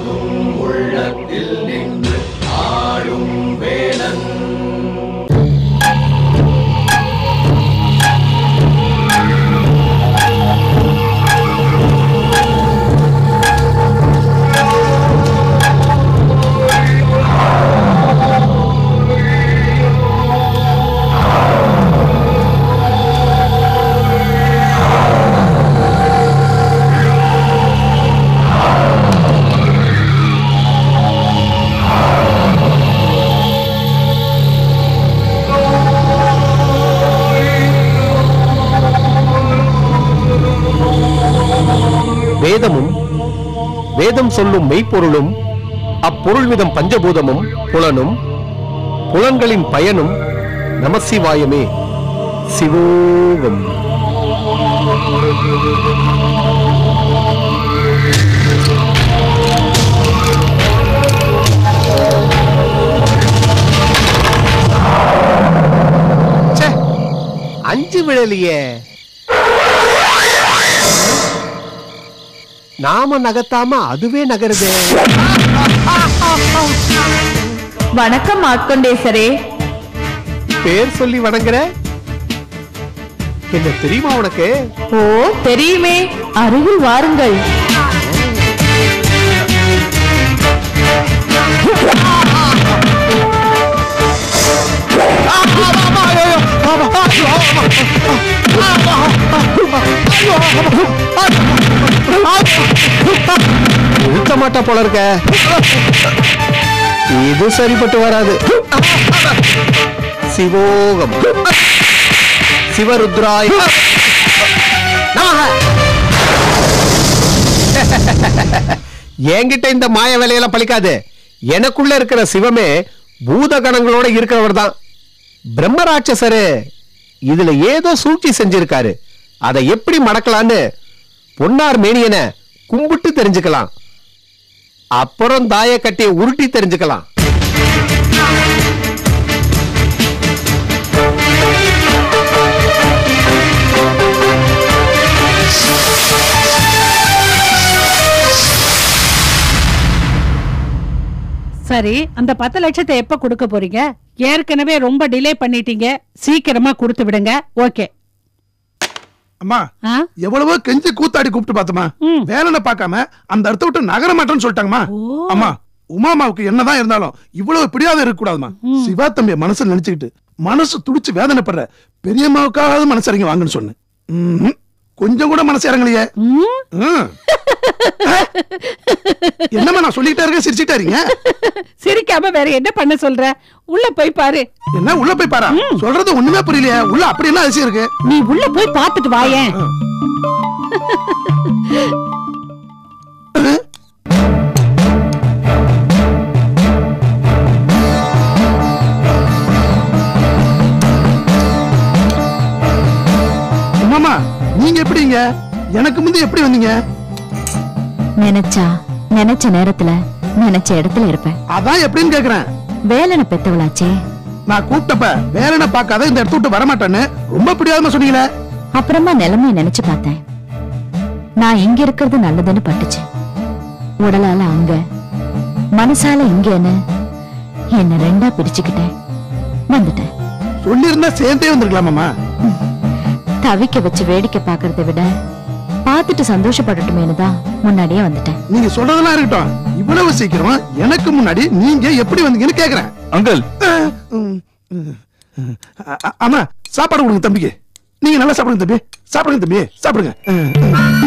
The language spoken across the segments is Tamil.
போதும் உள்ளத்தில் நின்று ஆடும் வேலன் வேதமும் வேதம் சொல்லும் மெய்ப்பொருளும் அப்பொருள் விதம் பஞ்சபூதமும் புலனும் புலன்களின் பயனும் நமசிவாயமே சிவோகம் ச்சே, அஞ்சு விழலியே நாம நகர்த்தாம அதுவே நகருதே வணக்கம் மார்க்கண்டேசரே பேர் சொல்லி வணங்குற என்ன தெரியுமா உனக்கு ஓ தெரியுமே அருகில் வாருங்கள் நிறுத்த மாட்டா போல இருக்க இது சரிப்பட்டு வராது சிவோகம் சிவருத்ராய் நமஹ. என்கிட்ட இந்த மாய வேலையெல்லாம் பலிக்காது எனக்குள்ள இருக்கிற சிவமே பூதகணங்களோட இருக்கிறவர் தான் பிரம்மராட்சசரு இதுல ஏதோ சூழ்ச்சி செஞ்சிருக்காரு அதை எப்படி மடக்கலான்னு பொன்னார் மேனியனை கும்பிட்டு தெரிஞ்சுக்கலாம் அப்புறம் தாய கட்டிய உருட்டி தெரிஞ்சுக்கலாம் சரி அந்த பத்து லட்சத்தை எப்ப கொடுக்க போறீங்க ஏற்கனவே ரொம்ப டிலே பண்ணிட்டீங்க சீக்கிரமா கொடுத்து விடுங்க ஓகே அம்மா ஆ? எவ்வளவோ கெஞ்சி கூத்தாடி கூப்பிட்டு பார்த்தமா ம். வேலனை பார்க்காம அந்த இடத்த விட்டு நகர மாட்டேன்னு சொல்லிட்டாங்கம்மா ஓ. அம்மா உமாமாவுக்கு என்னதான் இருந்தாலும் இவ்வளவு பிடியாத இருக்க கூடாதுமா சிவா தம்பிய மனசுல நினைச்சுக்கிட்டு மனசு துடிச்சு வேதனைப்படுற பெரியம்மாவுக்காவது மனசு இறங்கி வாங்கன்னு சொன்னேன் ம்ஹும். கொஞ்சம் கூட மனசு இறங்கலையே ம்? ம். என்னம்மா நான் சொல்லிக்கிட்டே இருக்கேன் சிரிச்சுட்டே இருக்கீங்க சிரிக்காம வேற என்ன பண்ண சொல்ற உள்ள போய் பாரு என்ன உள்ள போய் பாரா சொல்றது ஒண்ணுமே புரியலையே உள்ள அப்படி என்ன அதிசயம் இருக்கு நீ உள்ள போய் பார்த்துட்டு வாயேன் உமாமா நீங்க எப்படிங்க எனக்கு முந்தி எப்படி வந்தீங்க நினைச்சா நினைச்ச நேரத்துல நினைச்ச இடத்துல இருப்பேன் அதான் எப்படின்னு கேக்குறேன் வேலனை பெத்தவளாச்சே நான் கூப்பிட்டப்ப வேலனை பார்க்காத இந்த இடத்த விட்டு வரமாட்டேன்னு ரொம்ப பிடியாதமா சொன்னீங்களே அப்புறமா நிலைமைய நினைச்சு பார்த்தேன் நான் இங்க இருக்கிறது நல்லதுன்னு பட்டுச்சு உடலால அங்க மனசால இங்கன்னு என்ன ரெண்டா பிரிச்சுக்கிட்டேன் வந்துட்டேன் சொல்லியிருந்தா சேர்ந்தே வந்திருக்கலாமாமா தவிக்க வச்சு வேடிக்கை பார்க்கறத விட பார்த்துட்டு சந்தோஷப்படட்டுமேனு தான் முன்னாடியே வந்துட்டேன் நீங்க சொல்றதெல்லாம் இருக்கட்டும் இவ்வளவு சீக்கிரம் எனக்கு முன்னாடி நீங்க எப்படி வந்தீங்கன்னு கேக்குறேன் அங்கிள் அஹ், உம், உம், உம். அ- அ- அம்மா சாப்பாடு கொடுங்க தம்பிக்கு நீங்க நல்லா சாப்பிடுங்க தம்பி சாப்பிடுங்க தம்பி சாப்பிடுங்க அஹ், அஹ்.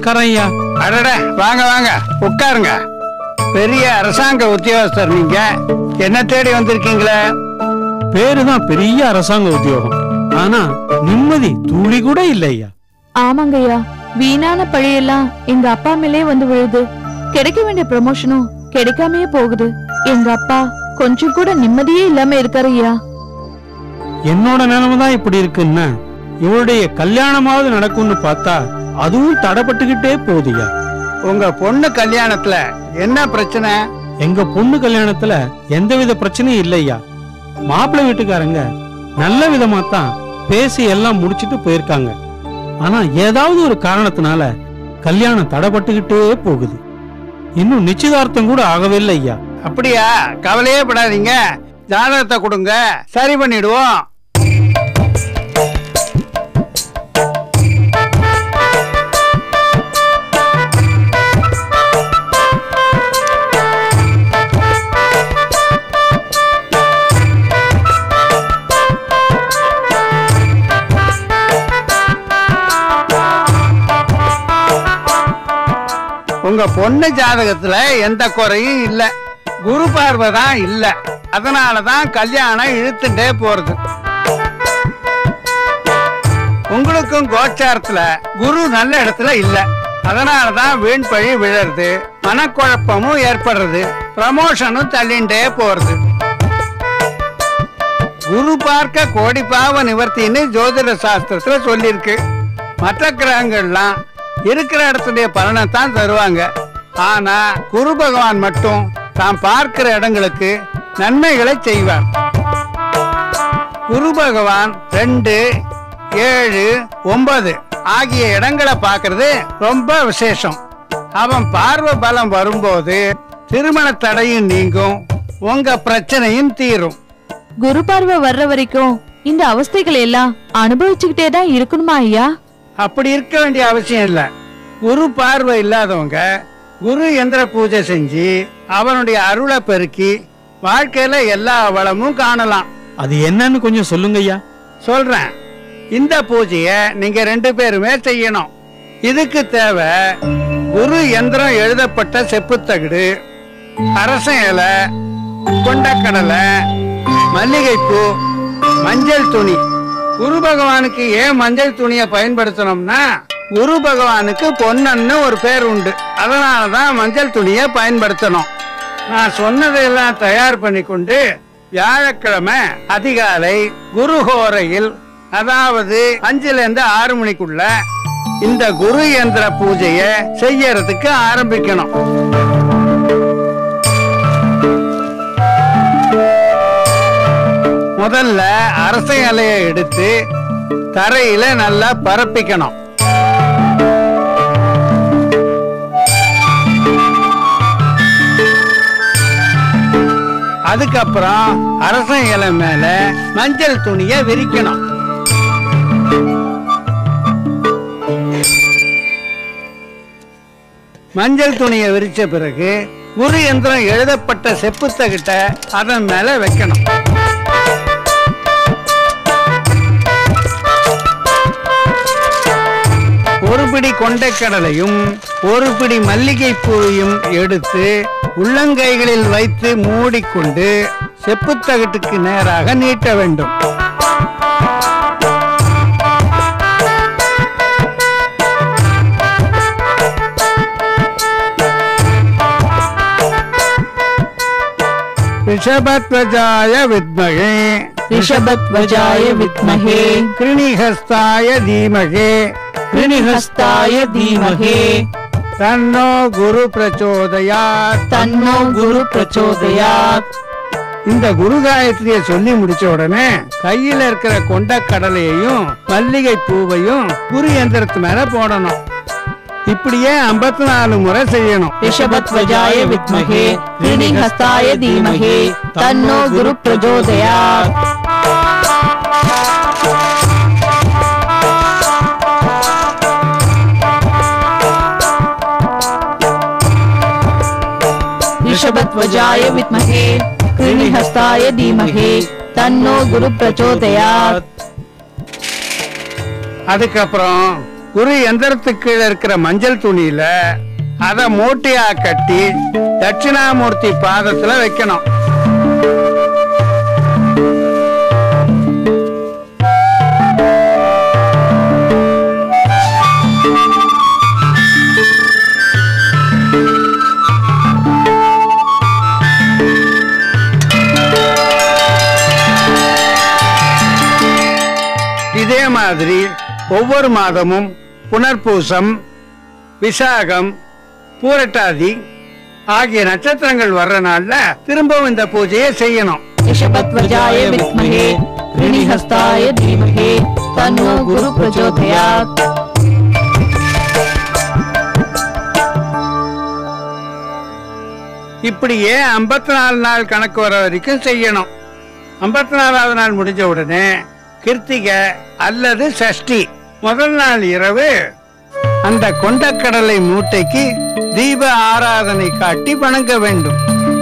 நமஸ்காரம் ஐயா அடட வாங்க வாங்க உட்காருங்க பெரிய அரசாங்க உத்தியோகஸ்தர் நீங்க என்ன தேடி வந்திருக்கீங்களே பேரு தான் பெரிய அரசாங்க உத்தியோகம் ஆனா நிம்மதி துளி கூட இல்லை ஐயா ஆமாங்கய்யா வீணான பழியெல்லாம் எங்க அப்பா மேலே வந்து விழுது கிடைக்க வேண்டிய ப்ரமோஷனும் கிடைக்காமயே போகுது எங்க அப்பா கொஞ்சம் கூட நிம்மதியே இல்லாம இருக்காரு ஐயா என்னோட நிலைமை தான் இப்படி இருக்குன்னா இவளுடைய கல்யாணமாவது நடக்கும்னு பார்த்தா அதுவும் தடைப்பட்டுக்கிட்டே போகுதுயா உங்க பொண்ணு கல்யாணத்துல என்ன பிரச்சனை எங்க பொண்ணு கல்யாணத்துல எந்தவித பிரச்சனையும் இல்லையா மாப்பிள்ளை வீட்டுக்காரங்க நல்ல விதமா தான் பேசி எல்லாம் முடிச்சிட்டு போயிருக்காங்க ஆனா ஏதாவது ஒரு காரணத்தினால கல்யாணம் தடைப்பட்டுக்கிட்டே போகுது இன்னும் நிச்சயதார்த்தம் கூட ஆகவே இல்லை ஐயா அப்படியா கவலையே படாதீங்க ஜாதகத்தை கொடுங்க சரி பண்ணிடுவோம் உங்க பொண்ணு ஜாதகத்துல எந்த குறையும் இல்ல குரு பார்வை தான் இல்ல அதனாலதான் கல்யாணம் இழுத்துட்டே போறது உங்களுக்கும் கோச்சாரத்துல குரு நல்ல இடத்துல இல்ல அதனாலதான் வீண் பழி விழறது மனக்குழப்பமும் ஏற்படுறது ப்ரமோஷனும் தள்ளிண்டே போறது குரு பார்க்க கோடி பாவ நிவர்த்தின்னு ஜோதிட சாஸ்திரத்துல சொல்லியிருக்கு மற்ற கிரகங்கள்லாம் இருக்கிற இடத்துடைய பலனை தான் தருவாங்க ஆனா குரு பகவான் மட்டும் தாம் பார்க்கிற இடங்களுக்கு நன்மைகளை செய்வார் குரு பகவான் ரெண்டு ஏழு ஒன்பது ஆகிய இடங்களை பார்க்கிறது ரொம்ப விசேஷம் அவன் பார்வை பலம் வரும்போது திருமண தடையும் நீங்கும் உங்க பிரச்சனையும் தீரும் குரு பார்வை வர்ற வரைக்கும் இந்த அவஸ்தைகளை எல்லாம் அனுபவிச்சுக்கிட்டே தான் இருக்கணுமா ஐயா அப்படி இருக்க வேண்டிய அவசியம் இல்ல குரு பார்வை இல்லாதவங்க குரு எந்திர பூஜை செஞ்சு அவனுடைய அருளை பெருக்கி வாழ்க்கையில எல்லா வளமும் காணலாம் அது என்னன்னு கொஞ்சம் சொல்லுங்க ஐயா சொல்றேன் இந்த பூஜைய நீங்க ரெண்டு பேருமே செய்யணும் இதுக்கு தேவை குரு எந்திரம் எழுதப்பட்ட செப்புத்தகடு அரச இலை கொண்டக்கடலை மல்லிகைப்பூ மஞ்சள் துணி குரு பகவானுக்கு ஏன் மஞ்சள் துணியை பயன்படுத்தணும்னா குரு பகவானுக்கு பொன்னன்னு ஒரு பேர் உண்டு அதனாலதான் மஞ்சள் துணியை பயன்படுத்தணும் நான் சொன்னதையெல்லாம் தயார் பண்ணி கொண்டு வியாழக்கிழமை அதிகாலை குருஹோரையில் அதாவது அஞ்சுல இருந்து ஆறு மணிக்குள்ள இந்த குரு யந்திர பூஜைய செய்யறதுக்கு ஆரம்பிக்கணும் முதல்ல அரச இலைய எடுத்து தரையில நல்லா பரப்பிக்கணும் அதுக்கப்புறம் அரச இலை மேல மஞ்சள் துணிய விரிக்கணும் மஞ்சள் துணியை விரிச்ச பிறகு குரு யந்திரம் எழுதப்பட்ட செப்புத்தகிட்ட அதன் மேல வைக்கணும் ஒரு பிடி கொண்டைக்கடலையும் ஒரு பிடி மல்லிகை பூவையும் எடுத்து உள்ளங்கைகளில் வைத்து மூடிக்கொண்டு செப்புத்தகட்டுக்கு நேராக நீட்ட வேண்டும் ரிஷபத்வஜாய வித்மகே ரிஷபத்வஜாய வித்மஹே கிருணிஹஸ்தாய தீமகே கிருணிஹஸ்தாய தீமஹே தன்னோ குரு பிரச்சோதயாத் தன்னோ குரு பிரச்சோதயாத் இந்த குரு காயத்ரியை சொல்லி முடிச்ச உடனே கையில இருக்கிற கொண்ட கடலையையும் மல்லிகை பூவையும் குரு எந்திரத்து மேல போடணும் இப்படியே 54 நாலு முறை செய்யணும் ரிஷபத்வஜாய வித்மஹே கிருணிஹஸ்தாய தீமஹே தன்னோ குரு பிரச்சோதயாத் ரிஷபத்வஜாய வித்மஹே கிருணிஹஸ்தாய தீமஹே தன்னோ குரு பிரச்சோதயாத் அதுக்கப்புறம் குரு எந்திரத்துக்கு கீழே இருக்கிற மஞ்சள் துணியில அத மூட்டையா கட்டி தட்சிணாமூர்த்தி பாதத்துல வைக்கணும் இதே மாதிரி ஒவ்வொரு மாதமும் புனர்பூசம் விசாகம் பூரட்டாதி ஆகிய நட்சத்திரங்கள் வர்ற நாள்ல திரும்பவும் இந்த பூஜையை செய்யணும் ऋषभध्वजाय विद्महे ऋणिहस्ताय धीमहि तन्नो गुरु प्रचोदयात् இப்படியே 54 நாலு நாள் கணக்கு வர வரைக்கும் செய்யணும் 54 நாலாவது நாள் முடிஞ்ச உடனே கிருத்திகை அல்லது சஷ்டி முதல் நாள் இரவு அந்த கொண்டக்கடலை மூட்டைக்கு தீப ஆராதனை காட்டி வணங்க வேண்டும்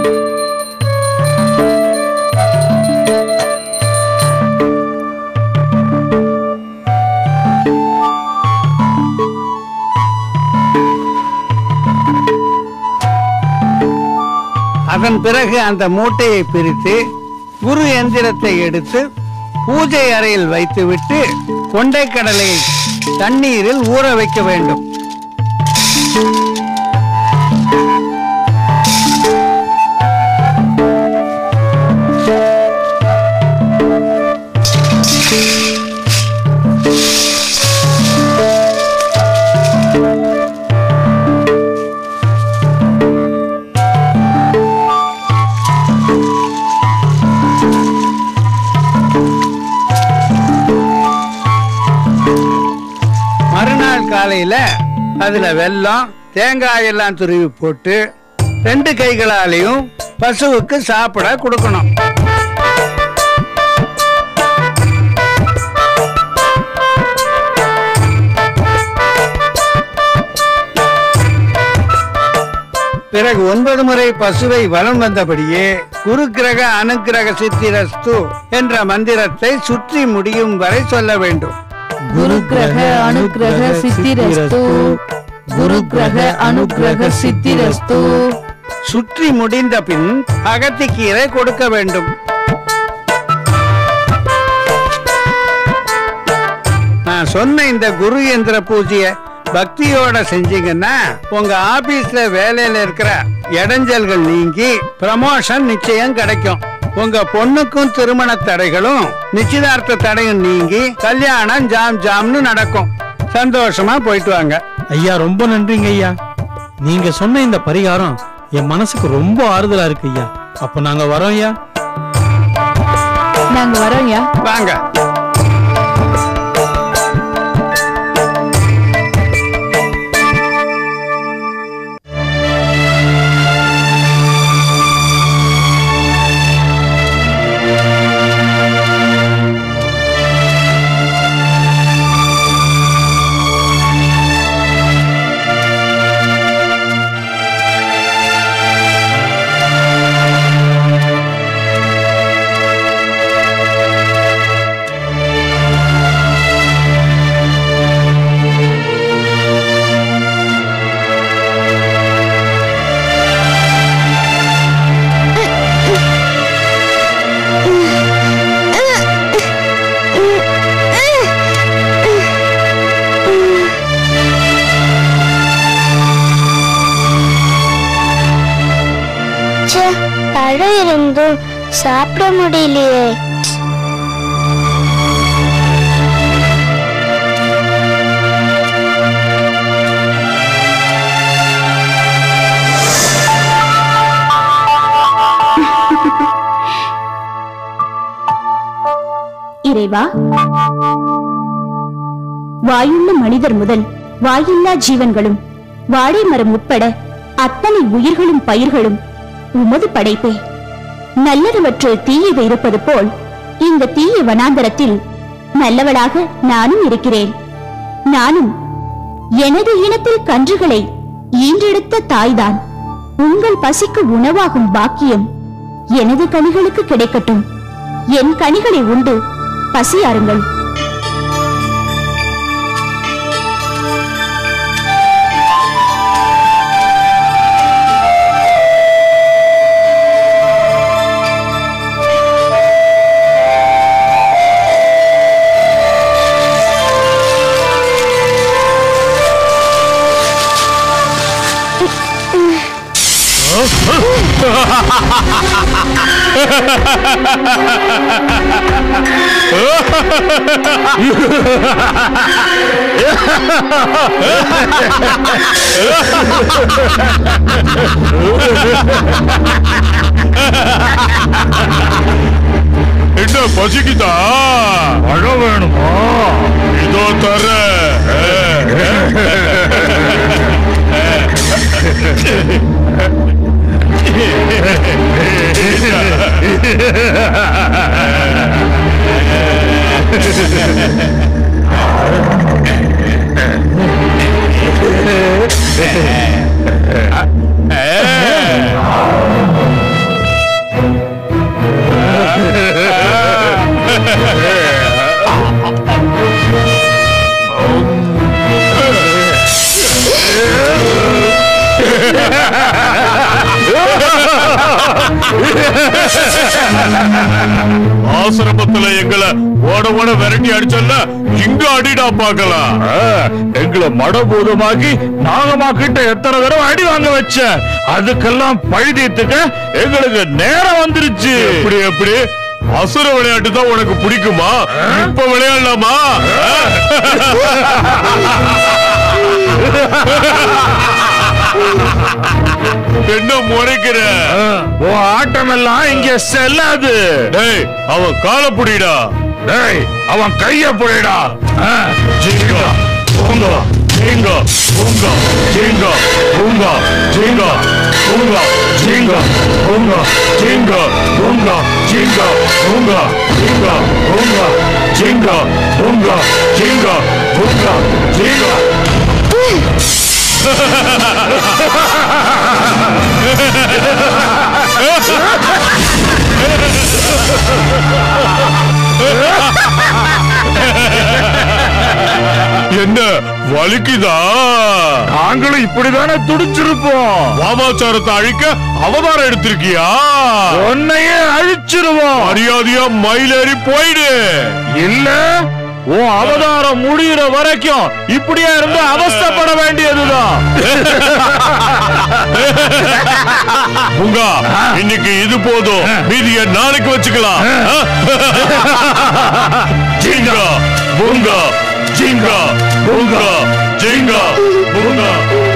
அதன் பிறகு அந்த மூட்டையை பிரித்து குரு எந்திரத்தை எடுத்து பூஜை அறையில் வைத்துவிட்டு கொண்டைக்கடலையை தண்ணீரில் ஊற வைக்க வேண்டும் மறுநாள் காலையில அதுல வெல்லம் தேங்காய் எல்லாம் துருவி போட்டு ரெண்டு கைகளாலையும் பசுவுக்கு சாப்பிட கொடுக்கணும் பிறகு ஒன்பது முறை பசுவை வலம் வந்தபடியே குரு கிரக அனுக்கிரக சித்திரஸ்து என்ற மந்திரத்தை சுற்றி முடியும் வரை சொல்ல வேண்டும் குரு கிரக அனுக்கிரக சித்திரஸ்து குரு கிரக அனுக்கிரக சித்திரஸ்து சுற்றி முடிந்த பின் அகத்திக்கீரை கொடுக்க வேண்டும் நான் சொன்ன இந்த குரு எந்திர பூஜைய பக்தியோட செஞ்சீங்கன்னா உங்க ஆபீஸ்ல வேலையில இருக்கிற இடைஞ்சல்கள் நீங்கி ப்ரமோஷன் நிச்சயம் கிடைக்கும் உங்க பொண்ணுக்கும் திருமண தடைகளும் நிச்சயதார்த்த தடையும் நீங்கி கல்யாணம் ஜாம் ஜாம்னு நடக்கும் சந்தோஷமா போயிட்டு வாங்க ஐயா ரொம்ப நன்றிங்க ஐயா நீங்க சொன்ன இந்த பரிகாரம் என் மனசுக்கு ரொம்ப ஆறுதலா இருக்கு ஐயா அப்ப நாங்க வரோம் ஐயா நாங்க வரோம்யா வாங்க ச்சே பழம் இருந்தும் சாப்பிட முடியலையே இறைவா வாயுள்ள மனிதர் முதல் வாயில்லா ஜீவன்களும் வாழை மரம் உட்பட அத்தனை உயிர்களும் பயிர்களும் உமது படைப்பே நல்லதுவற்றில் தீயது இருப்பது போல் இந்த தீய வனாந்தரத்தில் நல்லவளாக நானும் இருக்கிறேன் நானும் எனது இனத்தில் கன்றுகளை ஈன்றெடுத்த தாய்தான் உங்கள் பசிக்கு உணவாகும் பாக்கியம் எனது கனிகளுக்கு கிடைக்கட்டும் என் கனிகளை உண்டு பசியாருங்கள் என்ன பசிக்குதா அழ வேணுமா இதோ தர ஆசிரமத்துல எங்களை ஓட ஓட விரட்டி அடிச்சல்ல இங்க அடிடா பாக்கலாம் எங்களை மடபூதமாக்கி நாகமா கிட்ட எத்தனை தடவை அடி வாங்க வச்ச அதுக்கெல்லாம் பழி தீர்த்துக்க எங்களுக்கு நேரம் வந்துருச்சு எப்படி எப்படி அசுர விளையாட்டு தான் உனக்கு பிடிக்குமா இப்ப விளையாடலாமா என்ன முறைக்கிற உன் ஆட்டம் எல்லாம் இங்க செல்லாது டேய் அவன் கால புடிடா டேய் அவன் கைய புடிடா ஜிங்கா பூங்கா ஜிங்கா பூங்கா ஜிங்கா பூங்கா ஜிங்கா பூங்கா ஜிங்கா பூங்கா ஜிங்கா பூங்கா ஜிங்கா பூங்கா ஜிங்கா பூங்கா ஜிங்கா பூங்கா ஜிங்கா பூங்கா ஜிங்கா என்ன வலிக்குதா நாங்களும் இப்படிதானே துடிச்சிருப்போம் வாமாச்சாரத்தை அழிக்க அவதாரம் எடுத்திருக்கியா உன்னையே அழிச்சிருவோம் மரியாதையா மயிலேறி போயிடு இல்ல உன் அவதாரம் முடியிற வரைக்கும் இப்படியே இருந்து அவஸ்தைப்பட வேண்டியதுதான் உங்கா இன்னைக்கு இது போதும் மீதிய நாளைக்கு வச்சுக்கலாம் ஜிங்கா பூங்கா ஜிங்கா பூங்கா ஜிங்கா பூங்கா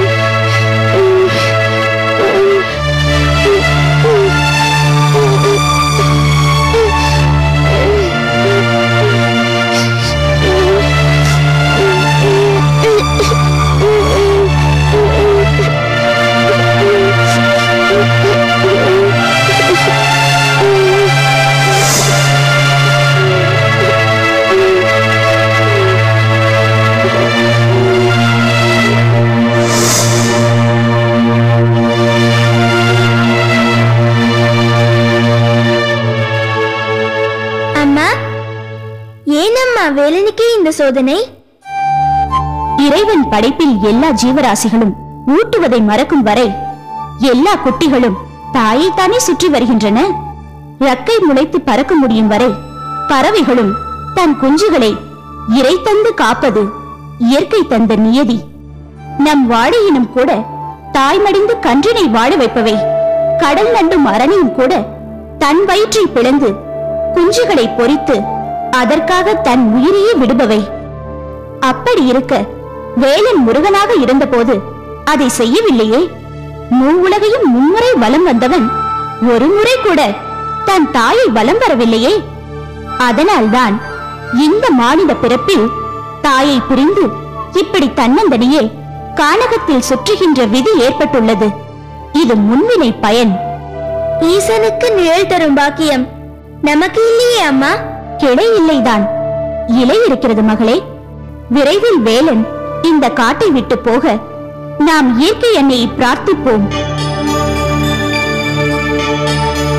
அம்மா ஏனம்மா வேலனுக்கே இந்த சோதனை இறைவன் படைப்பில் எல்லா ஜீவராசிகளும் ஊட்டுவதை மறக்கும் வரை எல்லா குட்டிகளும் தாயைத்தானே சுற்றி வருகின்றன ரக்கை முளைத்து பறக்க முடியும் வரை பறவைகளும் தன் குஞ்சுகளை இறை தந்து காப்பது இயற்கை தந்த நியதி நம் வாழையினும் கூட தாய்மடிந்து கன்றினை வாழ வைப்பவை கடல் நண்டும் அரணியும் கூட தன் வயிற்றை பிளந்து குஞ்சுகளை பொறித்து அதற்காக தன் உயிரையே விடுபவை அப்படி இருக்க வேலன் முருகனாக இருந்தபோது அதை செய்யவில்லையே மூவுலகையும் மும்முறை வலம் வந்தவன் ஒரு முறை கூட தன் தாயை வலம் வரவில்லையே அதனால்தான் இந்த மானிட பிறப்பில் தாயை பிரிந்து இப்படி தன்னந்தனியே கானகத்தில் சுற்றுகின்ற விதி ஏற்பட்டுள்ளது இது முன்வினை பயன் ஈசனுக்கு நிழல் தரும் பாக்கியம் நமக்கு இல்லையே அம்மா கிளை இல்லைதான் இலை இருக்கிறது மகளே விரைவில் வேலன் இந்த காட்டை விட்டு போக நாம் இயற்கை அன்னையை பிரார்த்திப்போம்